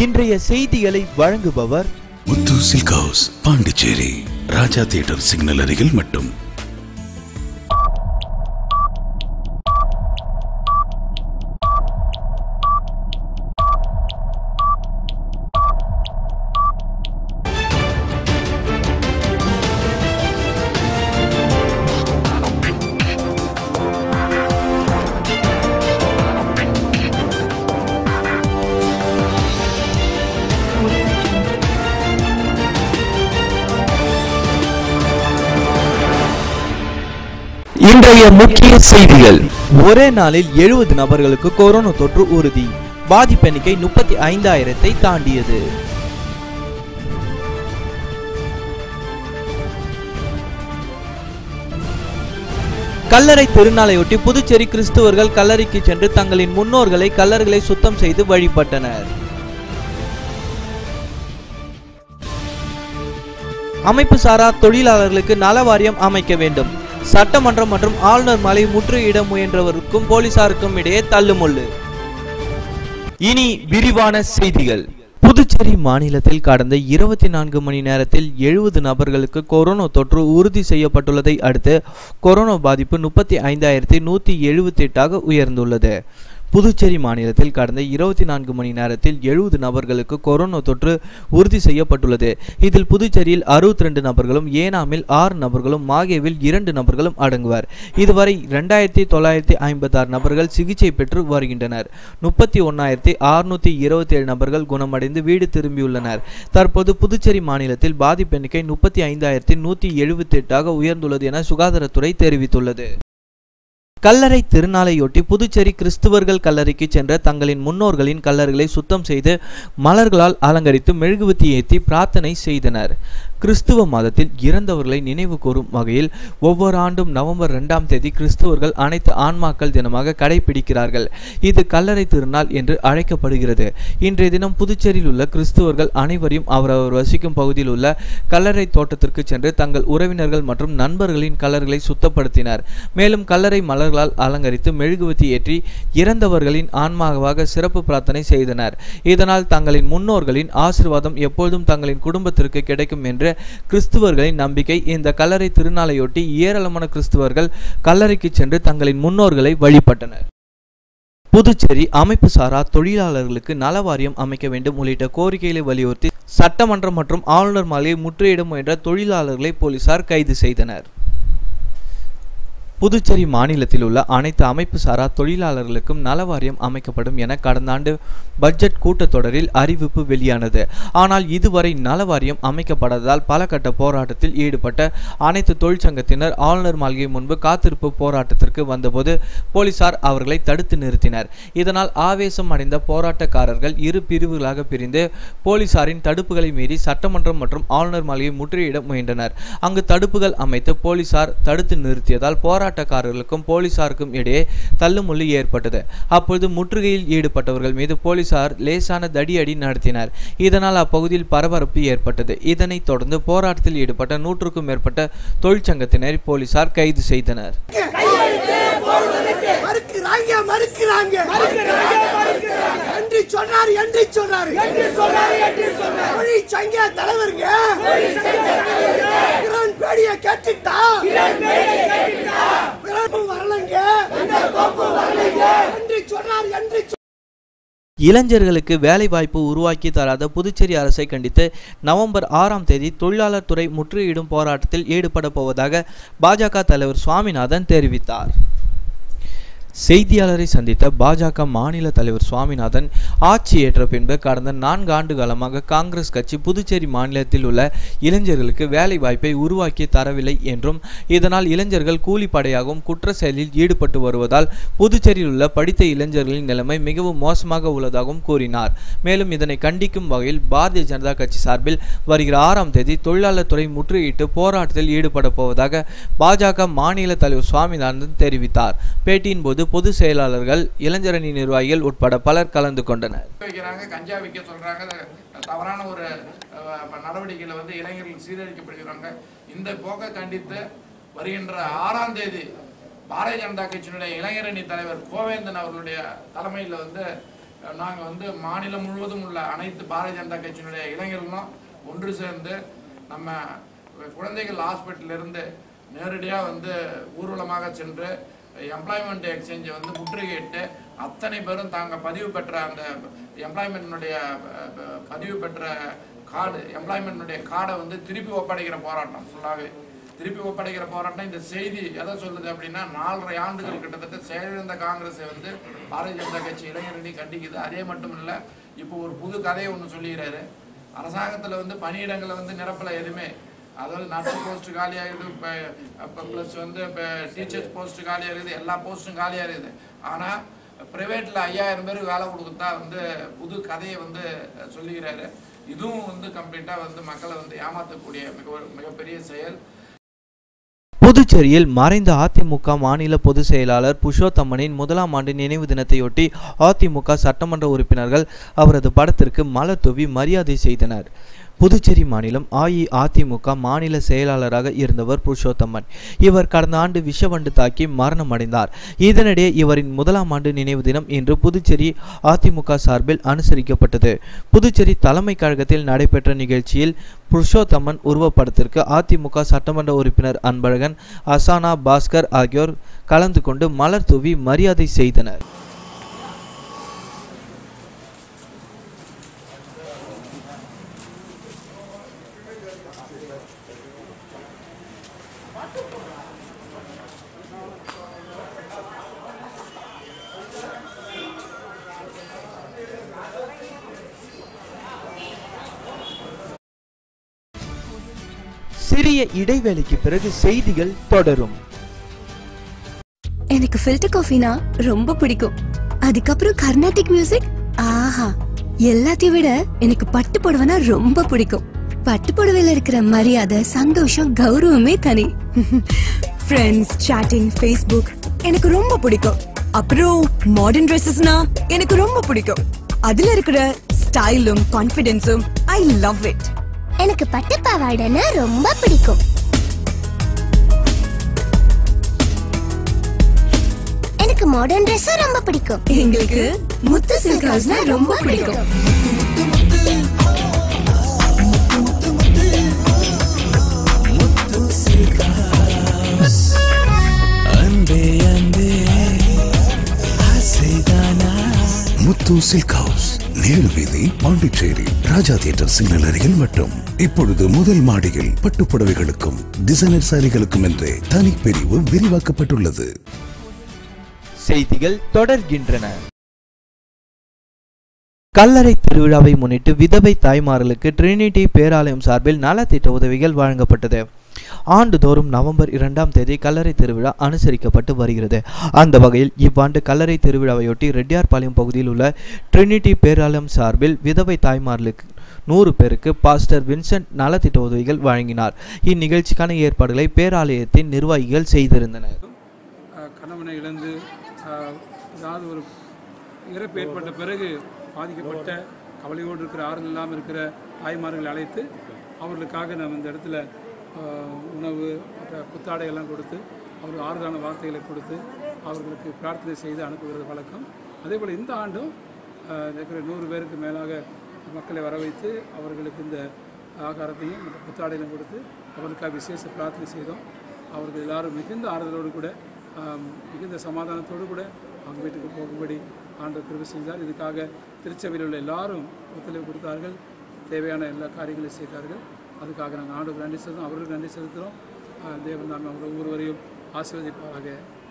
இன்றைய செய்திகளை வழங்குபவர் Muthu silk house Pondicherry Raja theatre signal அருகில் மட்டும் இன்றைய முக்கிய செய்திகள் ஒரே நாளில் எழுபது நபர்களுக்கு கொரோனா தொற்று உறுதி பாதிப்பு எண்ணிக்கை முப்பத்தி ஐந்தாயிரத்தை தாண்டியது கல்லறை திருநாளையொட்டி புதுச்சேரி கிறிஸ்துவர்கள் கல்லறைக்கு சென்று தங்களின் முன்னோர்களை கல்லறைகளை சுத்தம் செய்து வழிபட்டனர் அமைப்பு சாரா தொழிலாளர்களுக்கு நல வாரியம் அமைக்க வேண்டும் சட்டமன்றம் மற்றும் ஆளுநர் மலை முற்றுகையிட முயன்றவருக்கும் போலீசாருக்கும் இடையே தள்ளுமுள்ளு இனி விரிவான செய்திகள் புதுச்சேரி மாநிலத்தில் கடந்த இருபத்தி நான்கு மணி நேரத்தில் எழுபது நபர்களுக்கு கொரோனா தொற்று உறுதி செய்யப்பட்டுள்ளதை அடுத்து கொரோனா பாதிப்பு முப்பத்தி ஐந்தாயிரத்தி நூற்றி எழுபத்தி எட்டாக உயர்ந்துள்ளது புதுச்சேரி மாநிலத்தில் கடந்த இருபத்தி நான்கு மணி நேரத்தில் எழுபது நபர்களுக்கு கொரோனா தொற்று உறுதி செய்யப்பட்டுள்ளது இதில் புதுச்சேரியில் அறுபத்தி ரெண்டு நபர்களும் ஏனாமில் ஆறு நபர்களும் மாகேவில் இரண்டு நபர்களும் அடங்குவர் இதுவரை இரண்டாயிரத்தி தொள்ளாயிரத்தி ஐம்பத்தாறு நபர்கள் சிகிச்சை பெற்று வருகின்றனர் முப்பத்தி ஒன்னாயிரத்தி அறுநூத்தி இருபத்தி ஏழு நபர்கள் குணமடைந்து வீடு திரும்பியுள்ளனர் தற்போது புதுச்சேரி மாநிலத்தில் பாதிப்பு எண்ணிக்கை முப்பத்தி ஐந்தாயிரத்தி நூற்றி எழுபத்தி எட்டாக உயர்ந்துள்ளது என சுகாதாரத்துறை தெரிவித்துள்ளது கல்லறை திருநாளையொட்டி புதுச்சேரி கிறிஸ்துவர்கள் கல்லறைக்கு சென்ற தங்களின் முன்னோர்களின் கல்லறைகளை சுத்தம் செய்து மலர்களால் அலங்கரித்து மெழுகுவத்தி ஏற்றி பிரார்த்தனை செய்தனர் கிறிஸ்துவ மதத்தில் இறந்தவர்களை நினைவு கூறும் வகையில் ஒவ்வொரு ஆண்டும் நவம்பர் இரண்டாம் தேதி கிறிஸ்துவர்கள் அனைத்து ஆன்மாக்கள் தினமாக கடைபிடிக்கிறார்கள் இது கல்லறை திருநாள் என்று அழைக்கப்படுகிறது இன்றைய தினம் புதுச்சேரியில் உள்ள கிறிஸ்துவர்கள் அனைவரையும் அவரவர் வசிக்கும் பகுதியில் உள்ள கல்லறை தோட்டத்திற்கு சென்று தங்கள் உறவினர்கள் மற்றும் நண்பர்களின் கல்லறைகளை சுத்தப்படுத்தினர் மேலும் கல்லறை மலர்களால் அலங்கரித்து மெழுகுவத்தி ஏற்றி இறந்தவர்களின் ஆன்மாவாக சிறப்பு பிரார்த்தனை செய்தனர் இதனால் தங்களின் முன்னோர்களின் ஆசிர்வாதம் எப்பொழுதும் தங்களின் குடும்பத்திற்கு கிடைக்கும் என்ற கிறிஸ்துவர்களின் நம்பிக்கை இந்த கல்லறை திருநாளையொட்டி ஏராளமான கிறிஸ்துவர்கள் கல்லறைக்கு சென்று தங்களின் முன்னோர்களை வழிபட்டனர் புதுச்சேரி அமைப்பு சாரா தொழிலாளர்களுக்கு நல வாரியம் அமைக்க வேண்டும் உள்ளிட்ட கோரிக்கைகளை வலியுறுத்தி சட்டமன்றம் மற்றும் ஆளுநர் மாலையை முற்றுகையிட முயன்ற தொழிலாளர்களை போலீசார் கைது செய்தனர் புதுச்சேரி மாநிலத்தில் உள்ள அனைத்து அமைப்பு சாரா தொழிலாளர்களுக்கும் நல வாரியம் அமைக்கப்படும் என கடந்த ஆண்டு பட்ஜெட் கூட்டத்தொடரில் அறிவிப்பு வெளியானது ஆனால் இதுவரை நல வாரியம் அமைக்கப்படாததால் பல கட்ட போராட்டத்தில் ஈடுபட்ட அனைத்து தொழிற்சங்கத்தினர் ஆளுநர் மாளிகை முன்பு காத்திருப்பு போராட்டத்திற்கு வந்தபோது போலீசார் அவர்களை தடுத்து நிறுத்தினர் இதனால் ஆவேசம் அடைந்த போராட்டக்காரர்கள் இரு பிரிவுகளாக பிரிந்து போலீசாரின் தடுப்புகளை மீறி சட்டமன்றம் மற்றும் ஆளுநர் மாளிகை முற்றுகையிட முயன்றனர் அங்கு தடுப்புகள் அமைத்து போலீசார் தடுத்து நிறுத்தியதால் போராட்டக்காரர்களுக்கும் போலீசாருக்கும் இடையே தள்ளுமுள்ளு ஏற்பட்டது அப்பொழுது முற்றுகையில் ஈடுபட்டவர்கள் மீது போலீசார் லேசான தடியடி நடத்தினர் இதனால் அப்பகுதியில் பரபரப்பு ஏற்பட்டது இதனைத் தொடர்ந்து போராட்டத்தில் ஈடுபட்ட நூற்றுக்கும் மேற்பட்ட தொழிற்சங்கத்தினரை போலீசார் கைது செய்தனர் மறுக்கிறாங்க மறுக்கிறாங்க என்று சொன்னாரு என்று சொன்னாரு மொழி சங்க தலைவருங்க கிரண் பேடிய கேட்டுட்டா பிறப்பு வரலங்க என்று சொன்னார் என்று சொன்னார். இளைஞர்களுக்கு வேலைவாய்ப்பு உருவாக்கி தராத புதுச்சேரி அரசை கண்டித்து நவம்பர் ஆறாம் தேதி தொழிலாளர் துறை முற்றுகையிடும் போராட்டத்தில் ஈடுபட போவதாக பாஜக தலைவர் சுவாமிநாதன் தெரிவித்தார் செய்தியாளரை சந்தித்த பாஜக மாநில தலைவர் சுவாமிநாதன் ஆட்சி ஏற்ற பின்பு கடந்த நான்கு ஆண்டு காலமாக காங்கிரஸ் கட்சி புதுச்சேரி மாநிலத்தில் உள்ள இளைஞர்களுக்கு வேலை வாய்ப்பை உருவாக்கி தரவில்லை என்றும் இதனால் இளைஞர்கள் கூலிப்படையாகவும் குற்ற செயலில் ஈடுபட்டு வருவதால் புதுச்சேரியில் உள்ள படித்த இளைஞர்களின் நிலைமை மிகவும் மோசமாக உள்ளதாகவும் கூறினார் மேலும் இதனை கண்டிக்கும் வகையில் பாரதிய ஜனதா கட்சி சார்பில் வருகிற ஆறாம் தேதி தொழிலாளர் துறை முற்றுகையிட்டு போராட்டத்தில் ஈடுபட போவதாக பாஜக மாநில தலைவர் சுவாமிநாதன் தெரிவித்தார் பேட்டியின் போது பொதுச் செயலாளர்கள் இளைஞரணி நிர்வாகிகள் உட்பட பலர் கலந்து கொண்டனர் வைக்கிறாங்க கஞ்சா விற்க சொல்றாங்க அது தவறான ஒரு அஹ், நடவடிக்கையில வந்து இளைஞர்கள் சீரழிக்கப்படுகிறாங்க இந்த போக்கை கண்டித்து வருகின்ற ஆறாம் தேதி பாரதிய ஜனதா கட்சியினுடைய இளைஞரணி தலைவர் கோவேந்தன் அவர்களுடைய தலைமையில் வந்து நாங்கள் வந்து மாநிலம் முழுவதும் உள்ள அனைத்து பாரதிய ஜனதா கட்சியினுடைய இளைஞர்களும் ஒன்று சேர்ந்து நம்ம குழந்தைகள் ஹாஸ்பிட்டல்ல இருந்து நேரடியாக வந்து ஊர்வலமாக சென்று எம்ப்ளாய்மெண்ட் எக்ஸ்சேஞ்சை வந்து முற்றுகையிட்டு அத்தனை பேரும் தாங்க பதிவு பெற்ற அந்த எம்ப்ளாய்மெண்ட்னுடைய பதிவு பெற்ற கார்டு எம்ப்ளாய்மெண்ட்னுடைய கார்டை வந்து திருப்பி ஒப்படைக்கிற போராட்டம் ஃபுல்லாகவே திருப்பி ஒப்படைக்கிற போராட்டம் இந்த செய்தி எதை சொல்லுது அப்படின்னா நாலரை ஆண்டுகள் கிட்டத்தட்ட செயலிழந்த காங்கிரஸை வந்து பாரதிய ஜனதா கட்சி இளைஞரணி கண்டிக்குது அதே மட்டும் இல்லை இப்போ ஒரு புது கதையை ஒன்று சொல்லிடுறாரு அரசாங்கத்தில் வந்து பணியிடங்களை வந்து நிரப்பல எதுவுமே அதாவது நர்ஸ் போஸ்ட் காலியாகுது இப்போ இப்போ ப்ளஸ் வந்து இப்போ டீச்சர்ஸ் போஸ்ட் காலியாகுது எல்லா போஸ்ட்டும் காலியாகுது ஆனால் ப்ரைவேட்டில் ஐயாயிரம் பேருக்கு வேலை கொடுத்தா வந்து புது கதையை வந்து சொல்லிக்கிறாரு இதுவும் வந்து கம்ப்ளீட்டாக வந்து மக்களை வந்து ஏமாற்றக்கூடிய மிக மிகப்பெரிய செயல் புதுச்சேரியில் மறைந்த அதிமுக மாநில பொதுச் செயலாளர் புருஷோத்தமனின் முதலாம் ஆண்டு நினைவு தினத்தையொட்டி அதிமுக சட்டமன்ற உறுப்பினர்கள் அவரது படத்திற்கு மலர் தூவி மரியாதை செய்தனர் புதுச்சேரி மாநிலம் அஇஅதிமுக மாநில செயலாளராக இருந்தவர் புருஷோத்தமன் இவர் கடந்த ஆண்டு விஷவண்டு தாக்கி மரணமடைந்தார் இதனிடையே இவரின் முதலாம் ஆண்டு நினைவு தினம் இன்று புதுச்சேரி அதிமுக சார்பில் அனுசரிக்கப்பட்டது புதுச்சேரி தலைமை கழகத்தில் நடைபெற்ற நிகழ்ச்சியில் புருஷோத்தமன் உருவப்படத்திற்கு அதிமுக சட்டமன்ற உறுப்பினர் அன்பழகன் அசானா பாஸ்கர் ஆகியோர் கலந்து கொண்டு மலர் தூவி மரியாதை செய்தனர் சிறிய இடைவேளைக்கு பிறகு செய்திகள் தொடரும் எனக்கு ஃபில்டர் காஃபினா ரொம்ப பிடிக்கும் அதுக்கப்புறம் கர்நாடிக் மியூசிக் ஆஹா எல்லாத்தையும் விட எனக்கு பட்டு புடவைனா ரொம்ப பிடிக்கும் பட்டு புடவையில இருக்கிற மரியாதை சந்தோஷம் கௌரவமே தனி ஃப்ரெண்ட்ஸ் சாட்டிங் ஃபேஸ்புக் எனக்கு ரொம்ப பிடிக்கும் அப்புறம் மாடர்ன் ட்ரெஸ்ஸஸ்னா எனக்கு ரொம்ப பிடிக்கும் அதுல இருக்கிற ஸ்டைலும் கான்ஃபிடென்ஸும் ஐ லவ் இட் எனக்கு பட்டு பாவாடைன்னா ரொம்ப பிடிக்கும் எனக்கு மாடர்ன் ட்ரெஸ்ஸும் ரொம்ப பிடிக்கும் எங்களுக்கு முத்து சில்க் ஹவுஸ்னா ரொம்ப பிடிக்கும் முத்து சில்க் ஹவுஸ் நேரு வீதி பாண்டிச்சேரி ராஜா தியேட்டர் சிக்னல் அருகில் மட்டும் இப்பொழுது முதல் மாடியில் பட்டு புடவைகளுக்கும் டிசைனர் சாரிகளுக்கும் என்றே தனி பிரிவு விரிவாக்கப்பட்டுள்ளது செய்திகள் தொடர்கின்றன கல்லறை திருவிழாவை முன்னிட்டு விதவை தாய்மார்களுக்கு ட்ரினிட்டி பேராலயம் சார்பில் நலத்திட்ட உதவிகள் வழங்கப்பட்டது ஆண்டுதோறும் நவம்பர் இரண்டாம் தேதி கல்லறை திருவிழா அனுசரிக்கப்பட்டு வருகிறது அந்த வகையில் இவ்வாண்டு கல்லறை திருவிழாவையொட்டி ரெட்டியார்பாளையம் பகுதியில் உள்ள ட்ரினிட்டி பேராலயம் சார்பில் விதவை தாய்மார்களுக்கு நூறு பேருக்கு பாஸ்டர் வின்சென்ட் நலத்திட்ட உதவிகள் வழங்கினார் இந்நிகழ்ச்சிக்கான ஏற்பாடுகளை பேராலயத்தின் நிர்வாகிகள் செய்திருந்தனர் அஹ் கணவனை இழந்து அஹ், அதாவது ஒரு இறப்பு ஏற்பட்ட பிறகு பாதிக்கப்பட்ட கவலையோடு இருக்கிற ஆறுதல் இல்லாமல் இருக்கிற தாய்மார்களை அழைத்து அவர்களுக்காக நம்ம இந்த இடத்துல அஹ், உணவு மற்ற புத்தாடை எல்லாம் கொடுத்து அவருக்கு ஆறுதலான வார்த்தைகளை கொடுத்து அவர்களுக்கு பிரார்த்தனை செய்து அனுப்புகிறது வழக்கம் அதே போல் இந்த ஆண்டும் அஹ், இருக்கிற நூறு பேருக்கு மேலாக மக்களை வர வைத்து அவர்களுக்கு இந்த ஆகாரத்தையும் மற்ற புத்தாடையிலும் கொடுத்து அவர்களுக்காக விசேஷ பிரார்த்தனை செய்தோம் அவர்கள் எல்லாரும் மிகுந்த ஆறுதலோடு கூட ஆம், மிகுந்த சமாதானத்தோடு கூட அவங்க வீட்டுக்கு போகும்படி ஆண்டவர் கிருபை செய்தார் இதுக்காக திருச்சபையில் உள்ள எல்லாரும் ஒத்துழைப்பு கொடுத்தார்கள் தேவையான எல்லா காரியங்களையும் செய்தார்கள் அதுக்காக நாங்கள் ஆண்டுக்கு நன்றி செலுத்துறோம் அவர்களுக்கு நன்றி செலுத்துகிறோம் ஆ, தேவன் நாம் அவங்க ஒவ்வொருவரையும் ஆசீர்வதிப்பாராக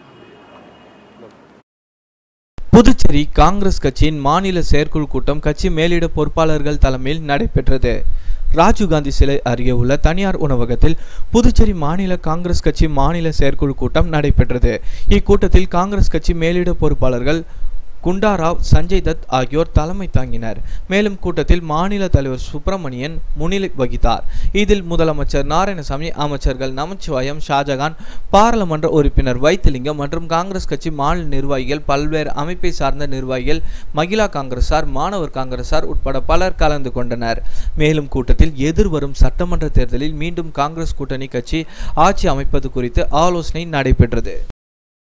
புதுச்சேரி காங்கிரஸ் கட்சியின் மாநில செயற்குழு கூட்டம் கட்சி மேலிட பொறுப்பாளர்கள் தலைமையில் நடைபெற்றது ராஜீவ்காந்தி சிலை அருகே உள்ள தனியார் உணவகத்தில் புதுச்சேரி மாநில காங்கிரஸ் கட்சி மாநில செயற்குழு கூட்டம் நடைபெற்றது இக்கூட்டத்தில் காங்கிரஸ் கட்சி மேலிட பொறுப்பாளர்கள் குண்டாராவ் சஞ்சய் தத் ஆகியோர் தலைமை தாங்கினர் மேலும் கூட்டத்தில் மாநில தலைவர் சுப்பிரமணியன் முன்னிலை வகித்தார் இதில் முதலமைச்சர் நாராயணசாமி அமைச்சர்கள் நமச்சிவாயம் ஷாஜகான் பாராளுமன்ற உறுப்பினர் வைத்திலிங்கம் மற்றும் காங்கிரஸ் கட்சி மாநில நிர்வாகிகள் பல்வேறு அமைப்பை சார்ந்த நிர்வாகிகள் மகிழா காங்கிரசார் மாணவர் காங்கிரசார் உட்பட பலர் கலந்து கொண்டனர் மேலும் கூட்டத்தில் எதிர்வரும் சட்டமன்ற தேர்தலில் மீண்டும் காங்கிரஸ் கூட்டணி கட்சி ஆட்சி அமைப்பது குறித்து ஆலோசனை நடைபெற்றது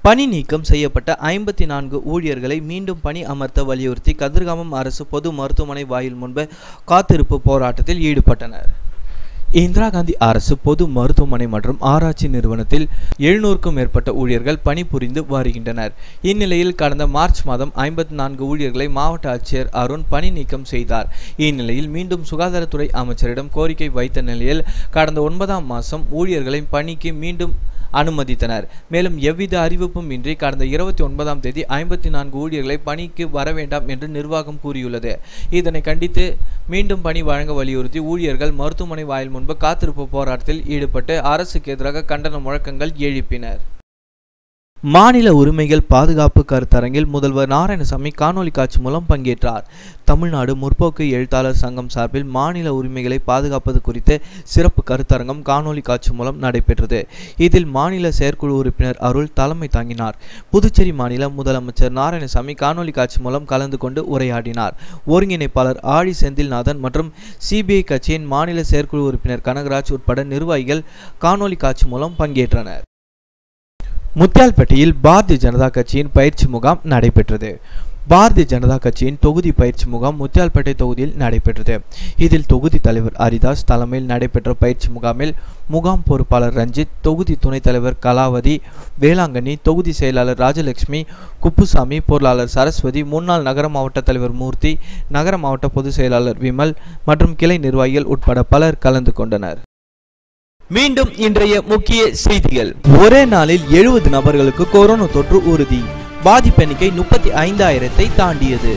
பணி நீக்கம் செய்யப்பட்ட ஐம்பத்தி நான்கு ஊழியர்களை மீண்டும் பணி அமர்த்த வலியுறுத்தி கதிர்காமம் அரசு பொது மருத்துவமனை வாயில் முன்பு காத்திருப்பு போராட்டத்தில் ஈடுபட்டனர் இந்திரா காந்தி அரசு பொது மருத்துவமனை மற்றும் ஆராய்ச்சி நிறுவனத்தில் எழுநூறுக்கும் மேற்பட்ட ஊழியர்கள் பணிபுரிந்து வருகின்றனர் இந்நிலையில் கடந்த மார்ச் மாதம் ஐம்பத்தி நான்கு ஊழியர்களை மாவட்ட ஆட்சியர் அருண் பணி நீக்கம் செய்தார் இந்நிலையில் மீண்டும் சுகாதாரத்துறை அமைச்சரிடம் கோரிக்கை வைத்த நிலையில் கடந்த ஒன்பதாம் மாதம் ஊழியர்களை பணிக்கு மீண்டும் அனுமதித்தனர் மேலும் எவ்வித அறிவிப்பும் இன்றி கடந்த இருபத்தி ஒன்பதாம் தேதி ஐம்பத்தி நான்கு ஊழியர்களை பணிக்கு வர வேண்டாம் என்று நிர்வாகம் கூறியுள்ளது இதனை கண்டித்து மீண்டும் பணி வழங்க வலியுறுத்தி ஊழியர்கள் மருத்துவமனை வாயில் முன்பு காத்திருப்பு போராட்டத்தில் ஈடுபட்டு அரசுக்கு எதிராக கண்டன முழக்கங்கள் எழுப்பினர் மாநில உரிமைகள் பாதுகாப்பு கருத்தரங்கில் முதல்வர் நாராயணசாமி காணொலி காட்சி மூலம் பங்கேற்றார் தமிழ்நாடு முற்போக்கு எழுத்தாளர் சங்கம் சார்பில் மாநில உரிமைகளை பாதுகாப்பது குறித்த சிறப்பு கருத்தரங்கம் காணொலி காட்சி மூலம் நடைபெற்றது இதில் மாநில செயற்குழு உறுப்பினர் அருள் தலைமை தாங்கினார் புதுச்சேரி மாநில முதலமைச்சர் நாராயணசாமி காணொலி காட்சி மூலம் கலந்து கொண்டு உரையாடினார் ஒருங்கிணைப்பாளர் ஆழி செந்தில்நாதன் மற்றும் சிபிஐ கட்சியின் மாநில செயற்குழு உறுப்பினர் கனகராஜ் உட்பட நிர்வாகிகள் காணொலி காட்சி மூலம் பங்கேற்றனர் முத்தியால்பட்டியில் பாரதிய ஜனதா கட்சியின் பயிற்சி முகாம் நடைபெற்றது பாரதிய ஜனதா கட்சியின் தொகுதி பயிற்சி முகாம் முத்தியால்பேட்டை தொகுதியில் நடைபெற்றது இதில் தொகுதி தலைவர் ஹரிதாஸ் தலைமையில் நடைபெற்ற பயிற்சி முகாமில் முகாம் பொறுப்பாளர் ரஞ்சித் தொகுதி துணைத் தலைவர் கலாவதி வேளாங்கண்ணி தொகுதி செயலாளர் ராஜலட்சுமி குப்புசாமி பொருளாளர் சரஸ்வதி முன்னாள் நகர மாவட்ட தலைவர் மூர்த்தி நகர மாவட்ட பொதுச் செயலாளர் விமல் மற்றும் கிளை நிர்வாகிகள் உட்பட பலர் கலந்து கொண்டனர் மீண்டும் இன்றைய முக்கிய செய்திகள் ஒரே நாளில் எழுபது நபர்களுக்கு கொரோனா தொற்று உறுதி பாதிப்பு எண்ணிக்கை முப்பத்தி ஐந்தாயிரத்தை தாண்டியது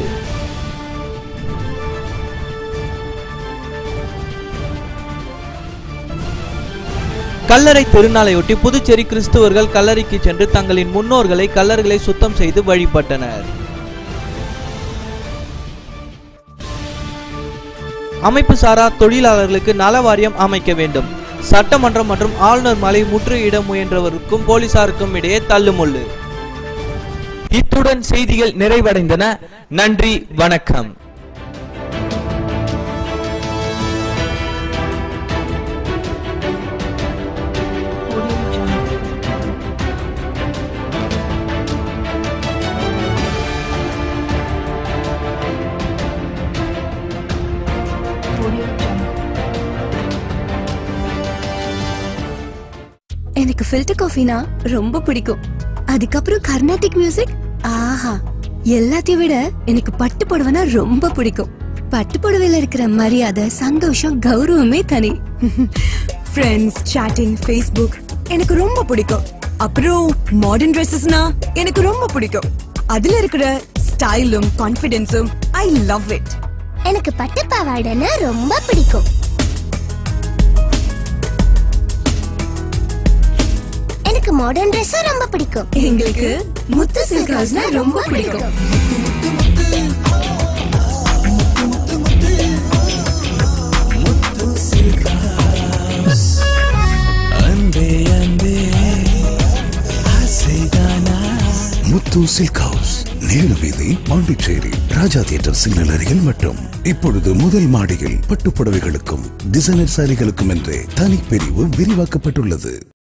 கல்லறை திருநாளையொட்டி புதுச்சேரி கிறிஸ்துவர்கள் கல்லறைக்கு சென்று தங்களின் முன்னோர்களை கல்லறைகளை சுத்தம் செய்து வழிபட்டனர் அமைப்பு சாரா தொழிலாளர்களுக்கு நல வாரியம் அமைக்க வேண்டும் சட்டமன்றம் மற்றும் ஆளுநர் மலை முற்றுகையிட முயன்றவருக்கும் போலீசாருக்கும் இடையே தள்ளுமுள்ளு இத்துடன் செய்திகள் நிறைவடைந்தன நன்றி வணக்கம் எனக்கு ஃபில்டர் காஃபினா ரொம்ப பிடிக்கும் அதுக்கப்புறம் கர்நாடிக் மியூசிக் ஆஹா எல்லாத்தையும் விட எனக்கு பட்டு புடவைனா ரொம்ப பிடிக்கும் பட்டு புடவையில இருக்கிற மரியாதை சந்தோஷம் கௌரவமே தனி ஃப்ரெண்ட்ஸ் சாட்டிங் ஃபேஸ்புக் எனக்கு ரொம்ப பிடிக்கும் அப்புறம் மாடர்ன் ட்ரெஸ்ஸஸ்னா எனக்கு ரொம்ப பிடிக்கும் அதுல இருக்கிற ஸ்டைலும் கான்ஃபிடென்ஸும் ஐ லவ் இட் எனக்கு பட்டு பாவாடைன்னா ரொம்ப பிடிக்கும் எனக்கு மாடர்ன் ட்ரெஸ்ஸும் ரொம்ப பிடிக்கும் எங்களுக்கு முத்து சில்க் ஹவுஸ்னா ரொம்ப பிடிக்கும் முத்து சில்க் ஹவுஸ் நேரு வீதி பாண்டிச்சேரி ராஜா தியேட்டர் சிக்னல் அருகில் மட்டும் இப்பொழுது முதல் மாடியில் பட்டுப்புடவைகளுக்கும் டிசைனர் சாரிகளுக்கும் என்றே தனி பிரிவு விரிவாக்கப்பட்டுள்ளது